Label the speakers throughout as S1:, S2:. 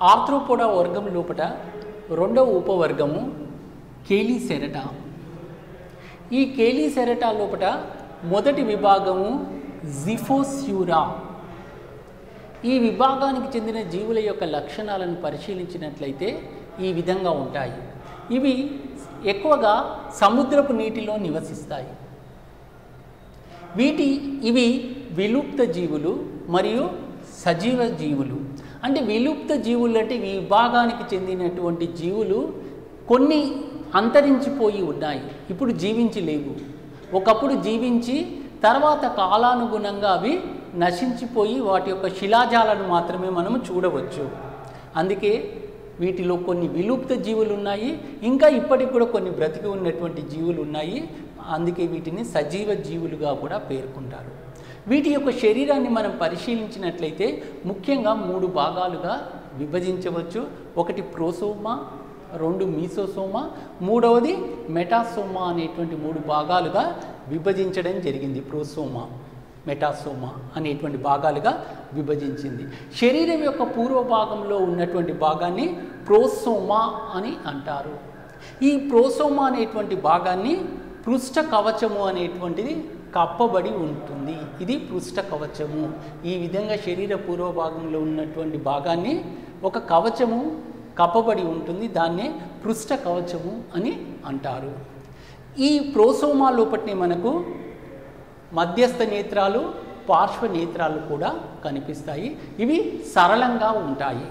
S1: Arthropoda వర్గం లోపల రెండవ ఉపవర్గము కేలీసెరటా ఈ కేలీసెరటా లోపల మొదటి విభాగము జిఫోస్యూరా ఈ విభాగానికి చెందిన జీవుల యొక్క లక్షణాలను పరిశీలించినట్లయితే ఈ విధంగా ఉంటాయి ఇవి ఎక్కువగా సముద్రపు నీటిలో నివసిస్తాయి వీటి ఇవి విలుప్త జీవులు మరియు సజీవ జీవులు అంటే విలుప్త జీవులు అంటే ఈ విభాగానికి చెందినటువంటి జీవులు కొన్ని అంతరించిపోయి ఉన్నాయి ఇప్పుడు జీవించి లేవు ఒకప్పుడు జీవించి తర్వాత కాలానుగుణంగా అవి నశించిపోయి వాటి యొక్క శిలాజాలను మాత్రమే మనము చూడవచ్చు అందుకే వీటిలో కొన్ని విలుప్త జీవులు ఉన్నాయి ఇంకా ఇప్పటికి కూడా కొన్ని బ్రతికి ఉన్నటువంటి జీవులు ఉన్నాయి అందుకే వీటిని సజీవ జీవులుగా కూడా పేర్కొంటారు వీటి యొక్క శరీరాన్ని మనం పరిశీలించినట్లయితే ముఖ్యంగా మూడు భాగాలుగా విభజించవచ్చు ఒకటి ప్రోసోమా రెండు మీసోసోమా మూడవది మెటాసోమా అనేటువంటి మూడు భాగాలుగా విభజించడం జరిగింది ప్రోసోమా మెటాసోమా అనేటువంటి భాగాలుగా విభజించింది శరీరం యొక్క పూర్వ భాగంలో ఉన్నటువంటి భాగాన్ని ప్రోసోమా అని అంటారు ఈ ప్రోసోమా అనేటువంటి భాగాన్ని పృష్ఠ కవచము అనేటువంటిది కప్పబడి ఉంటుంది ఇది పృష్ఠ కవచము ఈ విధంగా శరీర పూర్వ భాగంలో ఉన్నటువంటి భాగాన్ని ఒక కవచము కప్పబడి ఉంటుంది దాన్నే పృష్ఠ కవచము అని అంటారు ఈ ప్రోసోమా లోపటిని మనకు మధ్యస్థ నేత్రాలు పార్శ్వ నేత్రాలు కూడా కనిపిస్తాయి ఇవి సరళంగా ఉంటాయి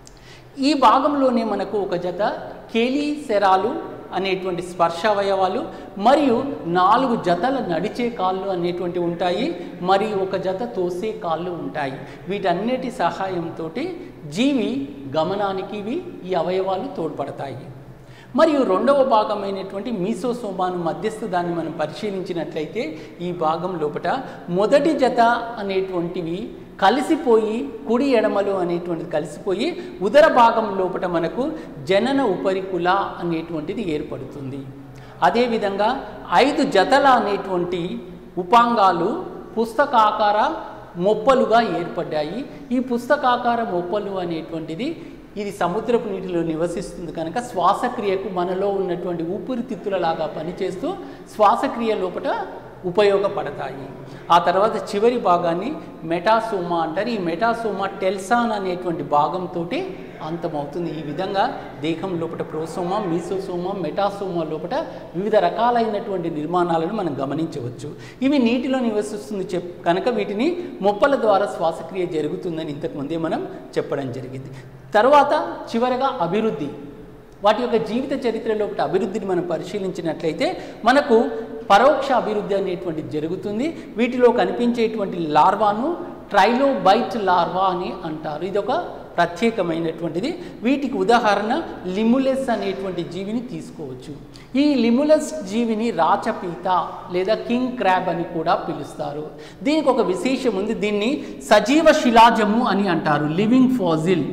S1: ఈ భాగంలోనే మనకు ఒక జత కేలీసెరాలు అనేటువంటి స్పర్శ అవయవాలు మరియు నాలుగు జతల నడిచే కాళ్ళు అనేటువంటి ఉంటాయి మరియు ఒక జత తోసే కాళ్ళు ఉంటాయి వీటన్నిటి సహాయంతో జీవి గమనానికి ఇవి ఈ అవయవాలు తోడ్పడతాయి మరియు రెండవ భాగమైనటువంటి మీసోసోమాను మధ్యస్థ దాన్ని మనం పరిశీలించినట్లయితే ఈ భాగం లోపల మొదటి జత అనేటువంటివి కలిసిపోయి కుడి ఎడమలు అనేటువంటిది కలిసిపోయి ఉదర భాగం లోపల మనకు జనన ఉపరికుల అనేటువంటిది ఏర్పడుతుంది అదేవిధంగా ఐదు జతల అనేటువంటి ఉపాంగాలు పుస్తకాకార మొప్పలుగా ఏర్పడ్డాయి ఈ పుస్తకాకార మొప్పలు అనేటువంటిది ఇది సముద్రపు నీటిలో నివసిస్తుంది కనుక శ్వాసక్రియకు మనలో ఉన్నటువంటి ఊపిరితిత్తులలాగా పనిచేస్తూ శ్వాసక్రియ లోపల ఉపయోగపడతాయి ఆ తర్వాత చివరి భాగాన్ని మెటాసోమా అంటారు ఈ మెటాసోమా టెల్సాన్ అనేటువంటి భాగంతో అంతమవుతుంది ఈ విధంగా దేహం లోపల ప్రోసోమా మీసోసోమా మెటాసోమా లోపల వివిధ రకాలైనటువంటి నిర్మాణాలను మనం గమనించవచ్చు ఇవి నీటిలో నివసిస్తుంది చెప్ కనుక వీటిని మొప్పల ద్వారా శ్వాసక్రియ జరుగుతుందని ఇంతకుముందే మనం చెప్పడం జరిగింది తర్వాత చివరగా అభివృద్ధి వాటి యొక్క జీవిత చరిత్రలో ఒకటి అభివృద్ధిని మనం పరిశీలించినట్లయితే మనకు పరోక్ష అభివృద్ధి అనేటువంటిది జరుగుతుంది వీటిలో కనిపించేటువంటి లార్వాను ట్రైలోబైట్ లార్వా అని అంటారు ఇది ఒక ప్రత్యేకమైనటువంటిది వీటికి ఉదాహరణ లిములెస్ అనేటువంటి జీవిని తీసుకోవచ్చు ఈ లిములస్ జీవిని రాచపీత లేదా కింగ్ క్రాబ్ అని కూడా పిలుస్తారు దీనికి ఒక విశేషం ఉంది దీన్ని సజీవ శిలాజము అని అంటారు లివింగ్ ఫాజిల్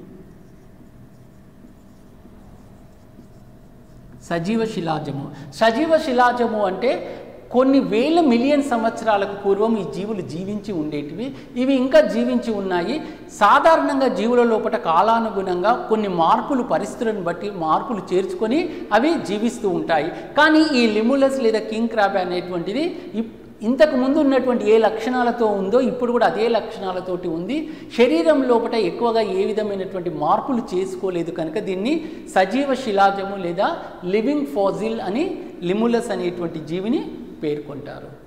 S1: సజీవ శిలాజము సజీవ శిలాజము అంటే కొన్ని వేల మిలియన్ సంవత్సరాలకు పూర్వం ఈ జీవులు జీవించి ఉండేటివి ఇవి ఇంకా జీవించి ఉన్నాయి సాధారణంగా జీవుల లోపల కాలానుగుణంగా కొన్ని మార్పులు పరిస్థితులను బట్టి మార్పులు చేర్చుకొని అవి జీవిస్తూ ఉంటాయి కానీ ఈ లిములస్ లేదా కింగ్ క్రాబ్ అనేటువంటిది ఇప్- ఇంతకు ముందు ఉన్నటువంటి ఏ లక్షణాలతో ఉందో ఇప్పుడు కూడా అదే లక్షణాలతోటి ఉంది శరీరం లోపల ఎక్కువగా ఏ విధమైనటువంటి మార్పులు చేసుకోలేదు కనుక దీన్ని సజీవ శిలాజము లేదా లివింగ్ ఫాజిల్ అని లిములస్ అనేటువంటి జీవిని పేర్కొంటారు